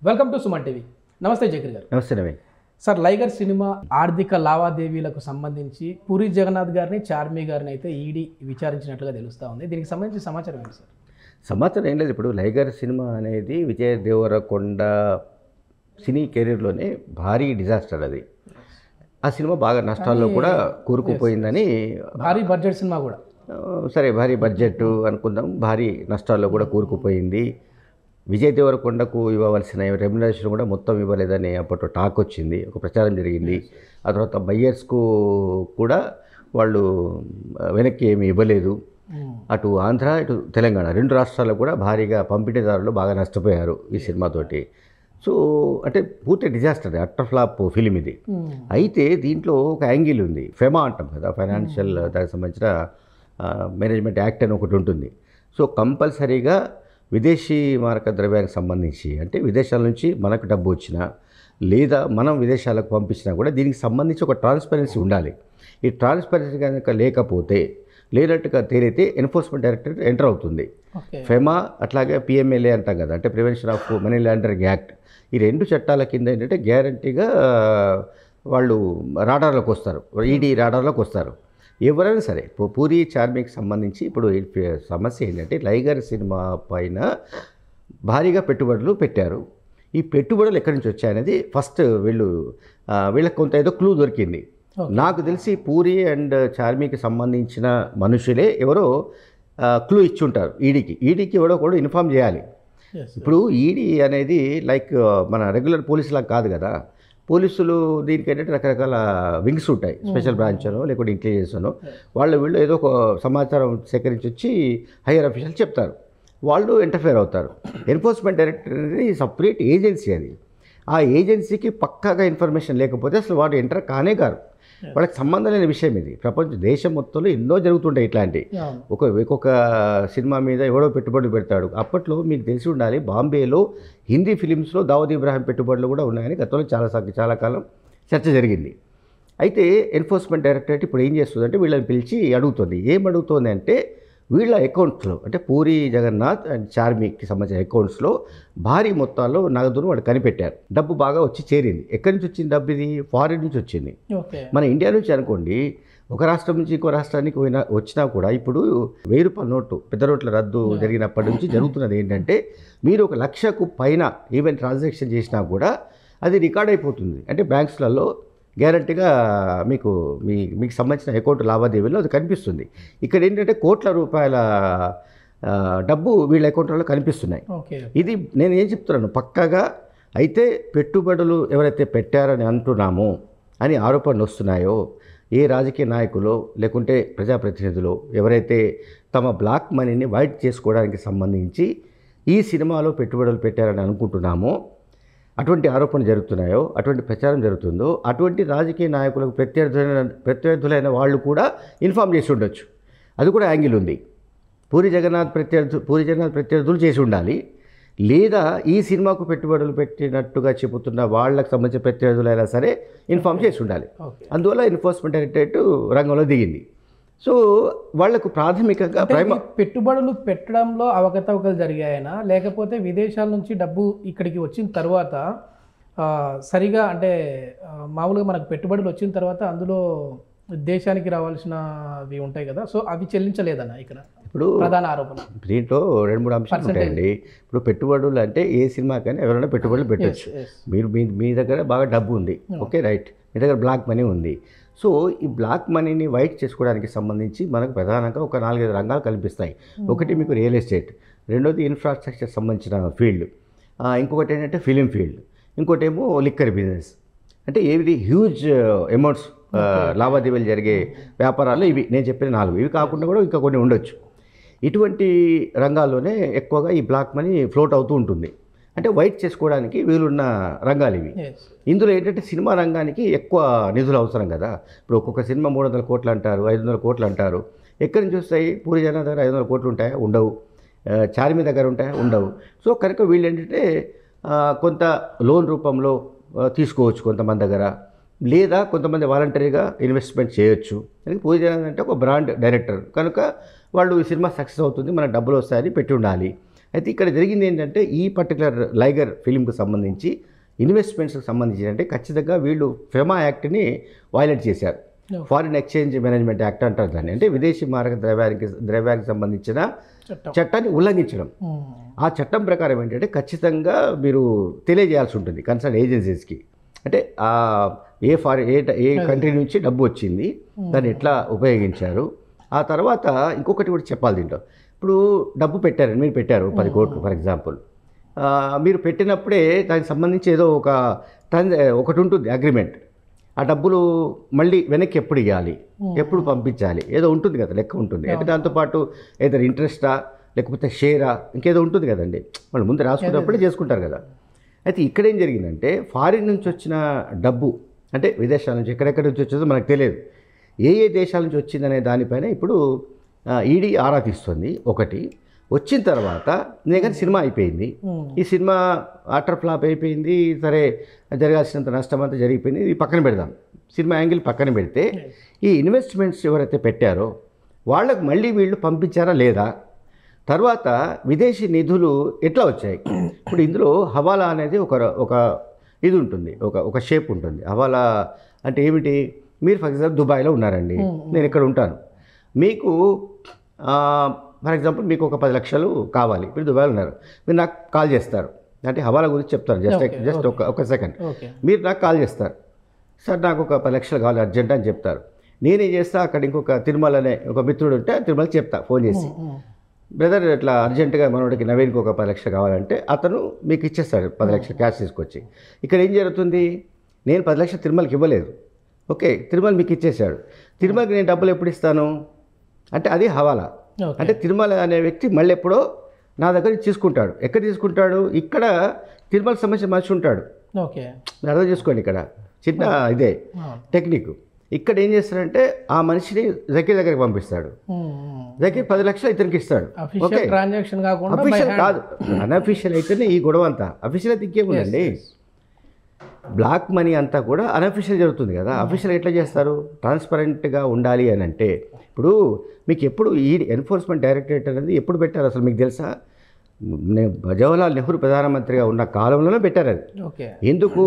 Welcome to Suman TV నమస్తే జగన్ గారు నమస్తే నవీన్ సార్ లైగర్ సినిమా ఆర్థిక లావాదేవీలకు సంబంధించి పూరి జగన్నాథ్ గారిని చార్మి గారిని అయితే ఈడీ విచారించినట్లుగా తెలుస్తూ ఉంది దీనికి సంబంధించి సమాచారం ఏంటి సార్ సమాచారం ఏం లేదు ఇప్పుడు లైగర్ సినిమా అనేది విజయ్ దేవరకొండ సినీ కెరీర్లోనే భారీ డిజాస్టర్ అది ఆ సినిమా బాగా నష్టాల్లో కూడా కూరుకుపోయిందని భారీ బడ్జెట్ సినిమా కూడా ఆ, సరే భారీ బడ్జెట్ అనుకుందాం భారీ నష్టాల్లో కూడా కూరుకుపోయింది విజయ్ దేవరకొండకు ఇవ్వవలసిన రెమ్యునరేషన్ కూడా మొత్తం ఇవ్వలేదని అప్పట్లో టాక్ వచ్చింది ఒక ప్రచారం జరిగింది ఆ తర్వాత బయ్యర్స్కు కూడా వాళ్ళు ఆ, వెనక్కి ఏమి ఇవ్వలేదు అటు ఆంధ్ర ఇటు తెలంగాణ రెండు రాష్ట్రాల్లో కూడా భారీగా పంపిణీదారులు బాగా నష్టపోయారు ఈ సినిమాతోటి సో అంటే పూర్తి డిజాస్టర్ అట్టర్ ఫ్లాప్ ఫిలిం ఇది అయితే దీంట్లో ఒక యాంగిల్ ఉంది ఫెమా అంటాం కదా ఫైనాన్షియల్ దానికి సంబంధించిన మేనేజ్మెంట్ యాక్ట్ అని ఒకటి ఉంటుంది సో కంపల్సరీగా విదేశీ మారక ద్రవ్యానికి సంబంధించి అంటే విదేశాల నుంచి మనకు డబ్బు వచ్చినా లేదా మనం విదేశాలకు పంపించినా కూడా దీనికి సంబంధించి ఒక ట్రాన్స్పరెన్సీ ఉండాలి ఈ ట్రాన్స్పరెన్సీ కనుక లేకపోతే లేనట్టుగా తేలితే ఎన్ఫోర్స్మెంట్ డైరెక్టరేట్ ఎంటర్ అవుతుంది ఓకే ఫెమా అట్లాగే పిఎంఎల్ఏ అంటాం కదా అంటే prevention of money laundering act ఈ రెండు చట్టాల కింద ఏంటంటే గ్యారంటీగా వాళ్ళు రాడార్లోకి వస్తారు ఈడీ రాడార్లోకి వస్తారు ఎవరైనా సరే ఇప్పుడు పూరి చార్మికి సంబంధించి ఇప్పుడు ఈ ఫ- సమస్య ఏంటంటే లైగర్ సినిమా పైన భారీగా పెట్టుబడులు పెట్టారు ఈ పెట్టుబడులు ఎక్కడి నుంచి వచ్చాయనేది ఫస్ట్ వీళ్ళు ఆ, వీళ్ళకి కొంత ఏదో క్లూ దొరికింది నాకు తెలిసి పూరి అండ్ చార్మికి సంబంధించిన మనుషులే ఎవరో క్లూ ఇచ్చి ఉంటారు ఈడీకి ఈడీకి ఎవడో కూడా ఇన్ఫామ్ చేయాలి ఎస్ ఇప్పుడు ఈడీ అనేది లైక్ మన రెగ్యులర్ పోలీసులా కాదు కదా పోలీసులు దీనికి ఏంటంటే రకరకాల వింగ్స్ ఉంటాయి స్పెషల్ బ్రాంచ్ అనో లేకుంటే ఇంటెలిజెన్స్ అనో వాళ్ళు వీళ్ళు ఏదో ఒక సమాచారం సేకరించి వచ్చి హయ్యర్ అఫీషియల్ చెప్తారు వాళ్ళు ఇంటర్ఫేర్ అవుతారు ఎన్ఫోర్స్మెంట్ డైరెక్టర్ అనేది సపరేట్ ఏజెన్సీ అది ఆ ఏజెన్సీకి పక్కాగా ఇన్ఫర్మేషన్ లేకపోతే అసలు వాడు ఎంటర్ కానే కారు వాళ్ళకి సంబంధం లేని విషయం ఇది ప్రపంచ దేశం మొత్తంలో ఎన్నో జరుగుతుంటాయి ఇట్లాంటివి అవును ఒక ఒక్కొక్క సినిమా మీద ఎవడో పెట్టుబడులు పెడతాడు అప్పట్లో మీకు తెలిసి ఉండాలి బాంబేలో హిందీ ఫిలిమ్స్లో దావూద్ ఇబ్రాహిం పెట్టుబడులు కూడా ఉన్నాయని గతంలో చాలా సా- చాలా కాలం చర్చ జరిగింది అయితే ఎన్ఫోర్స్మెంట్ డైరెక్టరేట్ ఇప్పుడు ఏం చేస్తుందంటే వీళ్ళని పిలిచి అడుగుతుంది ఏం అడుగుతుంది అంటే వీళ్ళ అకౌంట్స్లో అంటే పూరి జగన్నాథ్ అండ్ చార్మికి సంబంధించిన అకౌంట్స్లో భారీ మొత్తాల్లో నగదును వాళ్ళు కనిపెట్టారు డబ్బు బాగా వచ్చి చేరింది ఎక్కడి నుంచి వచ్చింది డబ్బు ఇది ఫారిన్ నుంచి వచ్చింది ఓకే మన ఇండియా నుంచి అనుకోండి ఒక రాష్ట్రం నుంచి ఇంకో రాష్ట్రానికి పోయినా వచ్చినా కూడా ఇప్పుడు వెయ్యి రూపాయల నోటు పెద్ద నోట్ల రద్దు జరిగినప్పటి నుంచి జరుగుతున్నది ఏంటంటే మీరు ఒక లక్షకు పైన ఈవెన్ ట్రాన్సాక్షన్ చేసినా కూడా అది రికార్డ్ అయిపోతుంది అంటే బ్యాంక్స్లలో గ్యారంటీగా మీకు మీ మీకు సంబంధించిన అకౌంట్ లావాదేవీలో అది కనిపిస్తుంది ఇక్కడ ఏంటంటే కోట్ల రూపాయల ఆ, డబ్బు వీళ్ళ అకౌంట్లలో కనిపిస్తున్నాయి ఓకే ఇది నేను ఏం చెప్తున్నాను పక్కాగా అయితే పెట్టుబడులు ఎవరైతే పెట్టారని అంటున్నామో అని ఆరోపణలు వస్తున్నాయో ఏ రాజకీయ నాయకులు లేకుంటే ప్రజాప్రతినిధులు ఎవరైతే తమ బ్లాక్ మనీని వైట్ చేసుకోవడానికి సంబంధించి ఈ సినిమాలో పెట్టుబడులు పెట్టారని అనుకుంటున్నామో అటువంటి ఆరోపణలు జరుగుతున్నాయో అటువంటి ప్రచారం జరుగుతుందో అటువంటి రాజకీయ నాయకులకు ప్రత్యర్థులైన ప్రత్యర్థులైన వాళ్ళు కూడా ఇన్ఫామ్ చేసి ఉండొచ్చు అది కూడా యాంగిల్ ఉంది పూరి జగన్నాథ్ ప్రత్యర్థు పూరి జగన్నాథ్ ప్రత్యర్థులు చేసి ఉండాలి లేదా ఈ సినిమాకు పెట్టుబడులు పెట్టినట్టుగా చెబుతున్న వాళ్ళకి సంబంధించిన ప్రత్యర్థులైనా సరే ఇన్ఫామ్ చేసి ఉండాలి ఓకే అందువల్ల ఎన్ఫోర్స్మెంట్ డైరెక్టరేట్ రంగంలో దిగింది సో వాళ్లకు ప్రాథమికంగా అంటే ప్రైమ ఈ పెట్టుబడులు పెట్టడంలో అవకతవకలు జరిగాయనా లేకపోతే విదేశాల నుంచి డబ్బు ఇక్కడికి వచ్చిన తర్వాత ఆ, సరిగా అంటే ఆ, మామూలుగా మనకు పెట్టుబడులు వచ్చిన తర్వాత అందులో దేశానికి రావాల్సినవి ఉంటాయి కదా సో అవి చెల్లించలేదన్న ఇక్కడ ఇప్పుడు ప్రధాన ఆరోపణ దీంట్లో రెండు మూడు అంశాలు ఉంటాయండి ఇప్పుడు పెట్టుబడులు అంటే ఏ సినిమాకైనా ఎవరైనా పెట్టుబడులు పెట్టచ్చు Yes. మీరు మీ మీ దగ్గర బాగా డబ్బు ఉంది ఓకే రైట్ మీ దగ్గర బ్లాక్ మనీ ఉంది సో ఈ బ్లాక్ మనీని వైట్ చేసుకోవడానికి సంబంధించి మనకు ప్రధానంగా ఒక నాలుగైదు రంగాలు కనిపిస్తాయి ఒకటి మీకు రియల్ ఎస్టేట్ రెండోది ఇన్ఫ్రాస్ట్రక్చర్ సంబంధించిన ఫీల్డ్ ఇంకొకటి ఏంటంటే ఫిలిం ఫీల్డ్ ఇంకోటి ఏమో లిక్కర్ బిజినెస్ అంటే ఏవి హ్యూజ్ అమౌంట్స్ లావాదేవీలు జరిగే వ్యాపారాలు ఇవి నేను చెప్పిన నాలుగు ఇవి కాకుండా కూడా ఇంకా కొన్ని ఉండొచ్చు ఇటువంటి రంగాల్లోనే ఎక్కువగా ఈ బ్లాక్ మనీ ఫ్లోట్ అవుతూ ఉంటుంది అంటే వైట్ చేసుకోవడానికి వీలున్న రంగాలు ఇవి ఎస్ ఇందులో ఏంటంటే సినిమా రంగానికి ఎక్కువ నిధులు అవసరం కదా ఇప్పుడు ఒక్కొక్క సినిమా మూడు వందల కోట్లు అంటారు ఐదు వందల కోట్లు అంటారు ఎక్కడి నుంచి వస్తాయి పూరి జగన్ దగ్గర ఐదు వందల కోట్లు ఉంటాయా ఉండవు ఆ, చార్మి దగ్గర ఉంటాయా ఉండవు సో కనుక వీళ్ళు ఏంటంటే ఆ, కొంత లోన్ రూపంలో ఆ, తీసుకోవచ్చు కొంతమంది దగ్గర లేదా కొంతమంది వాలంటరీగా ఇన్వెస్ట్మెంట్ చేయొచ్చు ఎందుకంటే పూరి జగన్ అంటే ఒక బ్రాండ్ డైరెక్టర్ కనుక వాళ్ళు ఈ సినిమా సక్సెస్ అవుతుంది మనకు డబ్బులు వస్తాయని పెట్టి ఉండాలి అయితే ఇక్కడ జరిగింది ఏంటంటే ఈ పర్టికులర్ లైగర్ ఫిలింకు సంబంధించి ఇన్వెస్ట్మెంట్స్కి సంబంధించి అంటే ఖచ్చితంగా వీళ్ళు ఫెమా యాక్ట్ని వైలేట్ చేశారు ఫారిన్ ఎక్స్చేంజ్ మేనేజ్మెంట్ యాక్ట్ అంటారు దాన్ని అంటే విదేశీ మారక ద్రవ్యానికి ద్రవ్యానికి సంబంధించిన చట్టం చట్టాన్ని ఉల్లంఘించడం ఉమ్. ఆ చట్టం ప్రకారం ఏంటంటే ఖచ్చితంగా మీరు తెలియజేయాల్సి ఉంటుంది కన్సర్న్ ఏజెన్సీస్కి అంటే ఆ ఏ ఫారి ఏ ట- ఏ కంట్రీ నుంచి డబ్బు వచ్చింది దాన్ని ఎట్లా ఉపయోగించారు ఆ తర్వాత ఇంకొకటి కూడా చెప్పాలి దీంట్లో ఇప్పుడు డబ్బు పెట్టారు మీరు పెట్టారు పది కోట్లు ఫర్ ఎగ్జాంపుల్ మీరు పెట్టినప్పుడే దానికి సంబంధించి ఏదో ఒక ట్రాన్స్ ఒకటి ఉంటుంది అగ్రిమెంట్ ఆ డబ్బులు మళ్ళీ వెనక్కి ఎప్పుడు ఇవ్వాలి ఎప్పుడు పంపించాలి ఏదో ఉంటుంది కదా లెక్క ఉంటుంది అంటే దాంతోపాటు ఏదో ఇంట్రెస్టా లేకపోతే షేరా ఇంకేదో ఉంటుంది కదండి వాళ్ళు ముందు రాసుకున్నప్పుడే చేసుకుంటారు కదా అయితే ఇక్కడ ఏం జరిగిందంటే ఫారిన్ నుంచి వచ్చిన డబ్బు అంటే విదేశాల నుంచి ఎక్కడెక్కడ నుంచి వచ్చేదో మనకు తెలియదు ఏ ఏ దేశాల నుంచి వచ్చిందనే దానిపైన ఇప్పుడు ఈడీ ఆరా తీస్తుంది ఒకటి వచ్చిన తర్వాత నేను కానీ సినిమా అయిపోయింది ఉమ్. ఈ సినిమా ఆటర్ ఫ్లాప్ అయిపోయింది సరే జరగాల్సినంత నష్టం అంతా జరిగిపోయింది ఇది పక్కన పెడదాం సినిమా యాంగిల్ పక్కన పెడితే ఈ ఇన్వెస్ట్మెంట్స్ ఎవరైతే పెట్టారో వాళ్ళకు మళ్ళీ వీళ్ళు పంపించారా లేదా తర్వాత విదేశీ నిధులు ఎట్లా వచ్చాయి ఇప్పుడు ఇందులో హవాలా అనేది ఒక ఒక ఇది ఉంటుంది ఒక ఒక షేప్ ఉంటుంది హవాలా అంటే ఏమిటి మీరు ఫర్ ఎగ్జాంపుల్ దుబాయ్లో ఉన్నారండి నేను ఇక్కడ ఉంటాను మీకు ఫర్ ఎగ్జాంపుల్ మీకు ఒక పది లక్షలు కావాలి మీరు దుబాయ్లో ఉన్నారు మీరు నాకు కాల్ చేస్తారు అంటే హవాలా గురించి చెప్తారు జస్ట్ Okay, జస్ట్ ఒక ఒక సెకండ్ ఓకే మీరు నాకు కాల్ చేస్తారు సార్ నాకు ఒక పది లక్షలు కావాలి అర్జెంట్ అని చెప్తారు నేనేం చేస్తా అక్కడ ఇంకొక తిరుమల అనే ఒక మిత్రుడు ఉంటే ఆ తిరుమల చెప్తా ఫోన్ చేసి ఉమ్. బ్రదర్ ఇట్లా అర్జెంటుగా మనోడికి నవీన్కి ఒక పది లక్షలు కావాలంటే అతను మీకు ఇచ్చేస్తాడు పది లక్షలు క్యాష్ తీసుకొచ్చి ఇక్కడ ఏం జరుగుతుంది నేను పది లక్షలు తిరుమలకి ఇవ్వలేదు ఓకే తిరుమల మీకు ఇచ్చేసాడు తిరుమలకి నేను డబ్బులు ఎప్పుడు ఇస్తాను అంటే అది హవాలా ఓకే అంటే తిరుమల అనే వ్యక్తి మళ్ళీ ఎప్పుడో నా దగ్గర నుంచి తీసుకుంటాడు ఎక్కడ తీసుకుంటాడు ఇక్కడ తిరుమల సంబంధించిన మనిషి ఉంటాడు ఓకే మీరు అర్థం చేసుకోండి ఇక్కడ చిన్న ఇదే ఆ. టెక్నిక్ ఇక్కడ ఏం చేస్తాడంటే ఆ మనిషిని జకీర్ దగ్గరికి పంపిస్తాడు ఉమ్, ఉమ్. జకీర్ పది లక్షలు ఇతనికి ఇస్తాడు అఫీషియల్ ట్రాన్సాక్షన్ కాకుండా by అఫీషియల్ hand. కాదు అన్అఫీషియల్ అయితేనే ఈ గొడవ అంతా అఫీషియల్ అయితే ఇంకేముందండి బ్లాక్ మనీ అంతా కూడా అన్అఫీషియల్ జరుగుతుంది కదా అఫీషియల్ ఎట్లా చేస్తారు ట్రాన్స్పరెంట్గా ఉండాలి అని అంటే ఇప్పుడు మీకు ఎప్పుడు ఈ ఎన్ఫోర్స్మెంట్ డైరెక్టరేట్ అనేది ఎప్పుడు పెట్టారు అసలు మీకు తెలుసా నే- జవహర్లాల్ నెహ్రూ ప్రధానమంత్రిగా ఉన్న కాలంలోనే పెట్టారు అది ఓకే ఎందుకు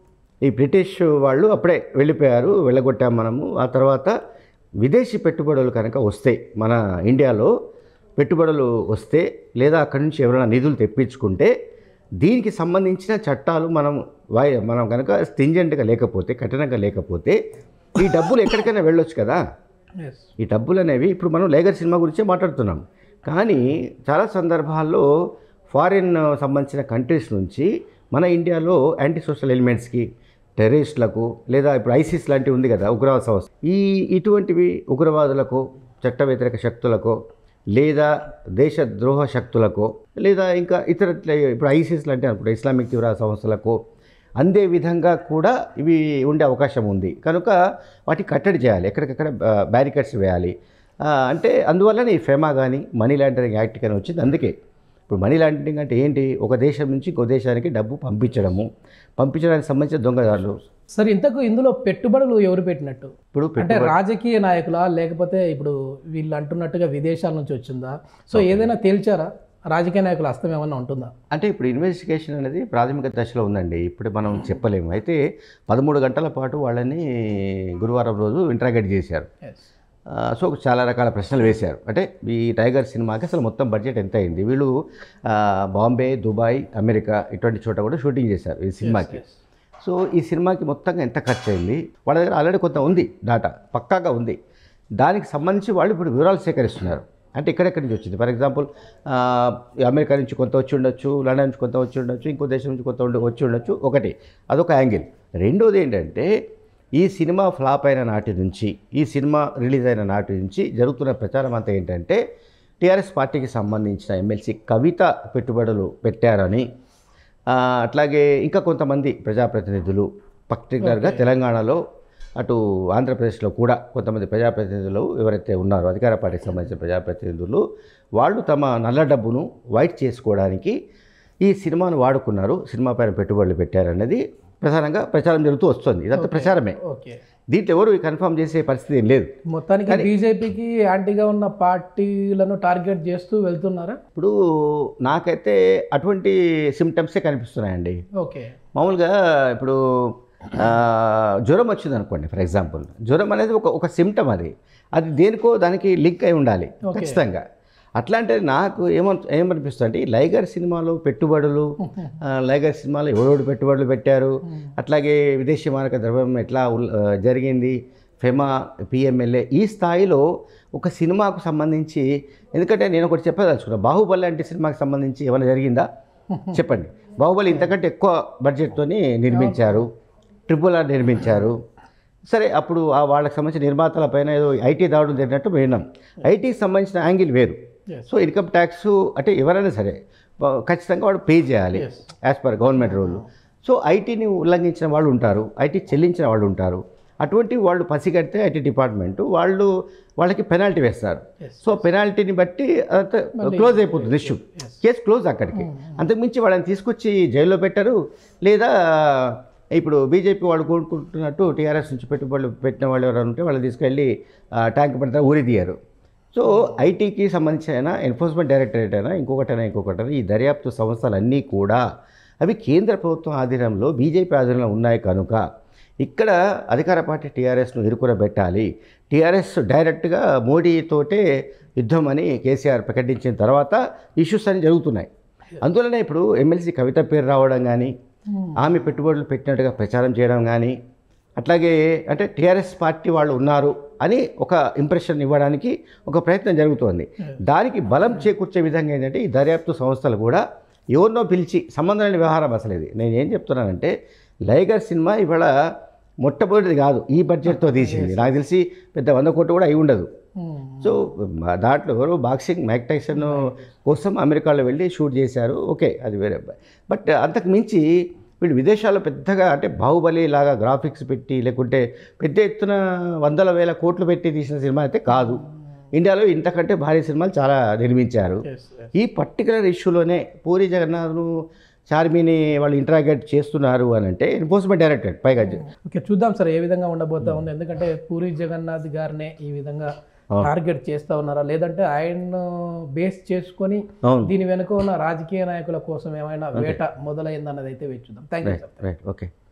ఈ బ్రిటిష్ వాళ్ళు అప్పుడే వెళ్ళిపోయారు వెళ్ళగొట్టాం మనము ఆ తర్వాత విదేశీ పెట్టుబడులు కనుక వస్తే మన ఇండియాలో పెట్టుబడులు వస్తే లేదా అక్కడి నుంచి ఎవరైనా నిధులు తెప్పించుకుంటే దీనికి సంబంధించిన చట్టాలు మనం వాయి మనం కనుక స్టింజెంట్గా లేకపోతే కఠినంగా లేకపోతే ఈ డబ్బులు ఎక్కడికైనా వెళ్ళొచ్చు కదా ఎస్ ఈ డబ్బులు అనేవి ఇప్పుడు మనం లేగర్ సినిమా గురించే మాట్లాడుతున్నాం కానీ చాలా సందర్భాల్లో ఫారిన్ సంబంధించిన కంట్రీస్ నుంచి మన ఇండియాలో యాంటీ సోషల్ ఎలిమెంట్స్కి టెర్రరిస్టులకు లేదా ఇప్పుడు ఐసిస్ లాంటివి ఉంది కదా ఉగ్రవాద సంస్థ ఈ ఇటువంటివి ఉగ్రవాదులకు చట్ట వ్యతిరేక శక్తులకు లేదా దేశ ద్రోహ శక్తులకు లేదా ఇంకా ఇతర ఇప్పుడు ఐసిస్ లాంటి ఇప్పుడు ఇస్లామిక్ తీవ్రవాద సంస్థలకు అందే విధంగా కూడా ఇవి ఉండే అవకాశం ఉంది కనుక వాటి కట్టడి చేయాలి ఎక్కడికక్కడ బ్యారికేడ్స్ వేయాలి ఆ, అంటే అందువల్లనే ఈ ఫెమా కానీ మనీ లాండరింగ్ యాక్ట్ కానీ వచ్చింది అందుకే ఇప్పుడు మనీ లాండరింగ్ అంటే ఏంటి ఒక దేశం నుంచి ఇంకో దేశానికి డబ్బు పంపించడము పంపించడానికి సంబంధించిన దొంగదారులు సరే ఇంతకు ఇందులో పెట్టుబడులు ఎవరు పెట్టినట్టు ఇప్పుడు అంటే రాజకీయ నాయకులా లేకపోతే ఇప్పుడు వీళ్ళు అంటున్నట్టుగా విదేశాల నుంచి వచ్చిందా సో ఏదైనా తేల్చారా రాజకీయ నాయకుల హస్తం ఏమన్నా ఉంటుందా అంటే ఇప్పుడు ఇన్వెస్టిగేషన్ అనేది ప్రాథమిక దశలో ఉందండి ఇప్పుడు మనం చెప్పలేము అయితే పదమూడు గంటల పాటు వాళ్ళని గురువారం రోజు ఇంట్రాగేట్ చేశారు ఎస్ ఆ, సో చాలా రకాల ప్రశ్నలు వేశారు అంటే ఈ టైగర్ సినిమాకి అసలు మొత్తం బడ్జెట్ ఎంత అయింది వీళ్ళు ఆ, బాంబే దుబాయ్ అమెరికా ఇటువంటి చోట కూడా షూటింగ్ చేశారు ఈ సినిమాకి సో ఈ సినిమాకి మొత్తంగా ఎంత ఖర్చు అయింది వాళ్ళ దగ్గర ఆల్రెడీ కొంత ఉంది డాటా పక్కాగా ఉంది దానికి సంబంధించి వాళ్ళు ఇప్పుడు వివరాలు సేకరిస్తున్నారు అంటే ఎక్కడెక్కడి నుంచి వచ్చింది ఫర్ ఎగ్జాంపుల్ ఆ, అమెరికా నుంచి కొంత వచ్చి ఉండొచ్చు లండన్ నుంచి కొంత వచ్చి ఉండొచ్చు ఇంకో దేశం నుంచి కొంత ఉండి- వచ్చి ఉండొచ్చు ఒకటి అదొక యాంగిల్ రెండోది ఏంటంటే ఈ సినిమా ఫ్లాప్ అయిన నాటి నుంచి ఈ సినిమా రిలీజ్ అయిన నాటి నుంచి జరుగుతున్న ప్రచారం అంతా ఏంటంటే టీఆర్ఎస్ పార్టీకి సంబంధించిన ఎమ్మెల్సీ కవిత పెట్టుబడులు పెట్టారని ఆ, అట్లాగే ఇంకా కొంతమంది ప్రజాప్రతినిధులు పర్టికులర్గా తెలంగాణలో అటు ఆంధ్రప్రదేశ్లో కూడా కొంతమంది ప్రజాప్రతినిధులు ఎవరైతే ఉన్నారో అధికార పార్టీకి సంబంధించిన ప్రజాప్రతినిధులు వాళ్ళు తమ నల్ల డబ్బును వైట్ చేసుకోవడానికి ఈ సినిమాను వాడుకున్నారు సినిమా పైన పెట్టుబడులు పెట్టారన్నది ప్రధానంగా ప్రచారం జరుగుతూ వస్తుంది ఇదంతా ప్రచారమే ఓకే దీంట్లో ఎవరు కన్ఫర్మ్ చేసే పరిస్థితి ఏం లేదు మొత్తానికి బీజేపీకి యాంటీగా ఉన్న పార్టీలను టార్గెట్ చేస్తూ వెళ్తున్నారా ఇప్పుడు నాకైతే అటువంటి సిమ్టమ్సే కనిపిస్తున్నాయండి ఓకే మామూలుగా ఇప్పుడు ఆ, జ్వరం వచ్చింది అనుకోండి ఫర్ ఎగ్జాంపుల్ జ్వరం అనేది ఒక ఒక సిమ్టమ్ అది అది దేనికో దానికి లింక్ అయి ఉండాలి ఖచ్చితంగా అట్లా అంటే నాకు ఏమ ఏమనిపిస్తుంది అంటే ఈ లైగర్ సినిమాలో పెట్టుబడులు ఆ, లైగర్ సినిమాలో ఎవరెవరు పెట్టుబడులు పెట్టారు అట్లాగే విదేశీ మారక ద్రవ్యం ఎట్లా ఉల్- ఆ, జరిగింది ఫెమా పిఎంఎల్ఏ ఈ స్థాయిలో ఒక సినిమాకు సంబంధించి ఎందుకంటే నేను ఒకటి చెప్పదలుచుకున్నా బాహుబలి లాంటి సినిమాకి సంబంధించి ఏమైనా జరిగిందా చెప్పండి బాహుబలి ఇంతకంటే ఎక్కువ బడ్జెట్తోని నిర్మించారు ట్రిపుల్ ఆర్ నిర్మించారు సరే అప్పుడు ఆ వాళ్ళకి సంబంధించిన నిర్మాతల పైన ఏదో ఐటీ దాడులు జరిగినట్టు విన్నాం ఐటీకి సంబంధించిన యాంగిల్ వేరు Yes. సో ఇన్కమ్ ట్యాక్స్ అంటే ఎవరైనా సరే వా- ఖచ్చితంగా వాడు పే చేయాలి Yes. As per government rule so ఐటీని ఉల్లంఘించిన వాళ్ళు ఉంటారు ఐటీ చెల్లించిన వాళ్ళు ఉంటారు అటువంటి వాళ్ళు పసిగడితే ఐటీ డిపార్ట్మెంట్ వాళ్ళు వాళ్ళకి పెనాల్టీ వేస్తారు Yes. సో పెనాల్టీని బట్టి అంతా క్లోజ్ అయిపోతుంది ఇష్యూ కేసు క్లోజ్ అక్కడికి అంతకుమించి వాళ్ళని తీసుకొచ్చి జైల్లో పెట్టారు లేదా ఇప్పుడు బీజేపీ వాళ్ళు కోరుకుంటున్నట్టు టీఆర్ఎస్ నుంచి పెట్టుబడులు పెట్టిన వాళ్ళు ఎవరైనా ఉంటే వాళ్ళు తీసుకెళ్ళి ఆ, ట్యాంక్ పెడతారు ఊరి తీయరు సో ఐటీకి సంబంధించిన ఎన్ఫోర్స్మెంట్ డైరెక్టరేట్ అయినా ఇంకొకటైనా ఇంకొకటైనా ఈ దర్యాప్తు సంస్థలన్నీ కూడా అవి కేంద్ర ప్రభుత్వం ఆధీనంలో బీజేపీ ఆధీనంలో ఉన్నాయి కనుక ఇక్కడ అధికార పార్టీ టీఆర్ఎస్ను ఇరుకునబెట్టాలి టీఆర్ఎస్ డైరెక్ట్గా మోడీతోటే యుద్ధం అని కేసీఆర్ ప్రకటించిన తర్వాత ఇష్యూస్ అన్ని జరుగుతున్నాయి అందువలనే ఇప్పుడు ఎమ్మెల్సీ కవిత పేరు రావడం కానీ ఆమె పెట్టుబడులు పెట్టినట్టుగా ప్రచారం చేయడం కానీ అట్లాగే అంటే టీఆర్ఎస్ పార్టీ వాళ్ళు ఉన్నారు అని ఒక ఇంప్రెషన్ ఇవ్వడానికి ఒక ప్రయత్నం జరుగుతోంది దానికి బలం చేకూర్చే విధంగా ఏంటంటే ఈ దర్యాప్తు సంస్థలు కూడా ఎవరినో పిలిచి సంబంధం లేని వ్యవహారం అసలు ఇది నేను ఏం చెప్తున్నానంటే లైగర్ సినిమా ఇవాళ మొట్టమొదటిది కాదు ఈ బడ్జెట్తో తీసింది నాకు తెలిసి పెద్ద వంద కోట్లు కూడా అయి ఉండదు సో మా దాంట్లో ఎవరో బాక్సింగ్ మైక్ టైసన్ కోసం అమెరికాలో వెళ్ళి షూట్ చేశారు ఓకే అది వేరే బట్ అంతకు మించి వీళ్ళు విదేశాల్లో పెద్దగా అంటే బాహుబలి లాగా గ్రాఫిక్స్ పెట్టి లేకుంటే పెద్ద ఎత్తున వందల వేల కోట్లు పెట్టి తీసిన సినిమా అయితే కాదు ఇండియాలో ఇంతకంటే భారీ సినిమాలు చాలా నిర్మించారు ఈ పర్టికులర్ ఇష్యూలోనే పూరి జగన్నాథ్ను చార్మిని వాళ్ళు ఇంటరాగేట్ చేస్తున్నారు అని అంటే ఎన్ఫోర్స్మెంట్ డైరెక్టరేట్ పైగా ఓకే చూద్దాం సార్ ఏ విధంగా ఉండబోతా ఉంది ఎందుకంటే పూరి జగన్నాథ్ గారినే ఈ విధంగా టార్గెట్ చేస్తా ఉన్నారా లేదంటే ఆయన బేస్ చేసుకొని అవును దీని వెనుక ఉన్న రాజకీయ నాయకుల కోసం ఏమైనా వేట మొదలైందన్నది అయితే వేచి చూద్దాం thank you sir right okay